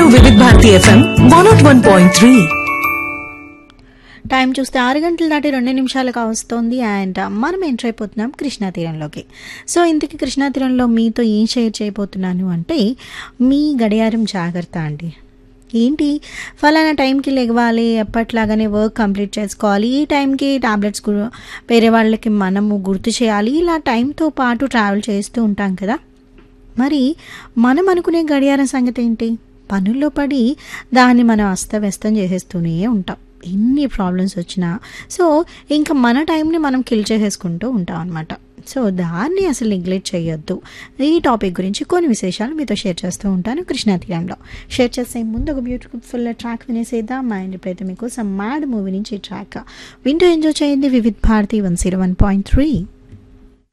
వివిధ Bharati FM one nought one point three time చూస్తే ఆరు గంటలు దాటి రెండు నిమిషాలుగా వస్తోంది అండ్ మనం ఎంటర్ అయిపోతున్నాం కృష్ణా తీరంలోకి సో ఇంతకీ కృష్ణా తీరంలో మీతో ఏం షేర్ చేయబోతున్నాను అంటే మీ గడియారం జాగ్రత్త అండి ఏంటి ఫలానా టైంకి లెగవాలి ఎప్పట్లాగానే వర్క్ కంప్లీట్ చేసుకోవాలి ఈ టైంకి టాబ్లెట్స్ వేరే వాళ్ళకి మనము గుర్తు చేయాలి ఇలా టైంతో పాటు ట్రావెల్ చేస్తూ ఉంటాం కదా మరి మనం అనుకునే గడియారం సంగతి ఏంటి పనుల్లో పడి దాన్ని మనం అస్తవ్యస్తం చేసేస్తూనే ఉంటాం ఎన్ని ప్రాబ్లమ్స్ వచ్చినా సో ఇంకా మన టైంని మనం కిల్ చేసేసుకుంటూ ఉంటాం అనమాట సో దాన్ని అసలు నెగ్లెక్ట్ చేయొద్దు ఈ టాపిక్ గురించి కొన్ని విశేషాలు మీతో షేర్ చేస్తూ ఉంటాను కృష్ణా తీరంలో షేర్ చేసే ముందు ఒక బ్యూటిఫుల్ ట్రాక్ వినేసేద్దాం మా ఇంటి ఇప్పుడైతే మీకోసం మ్యాడ్ మూవీ నుంచి ట్రాక్ వింటూ ఎంజాయ్ చేయండి Vividh Bharati one zero one point three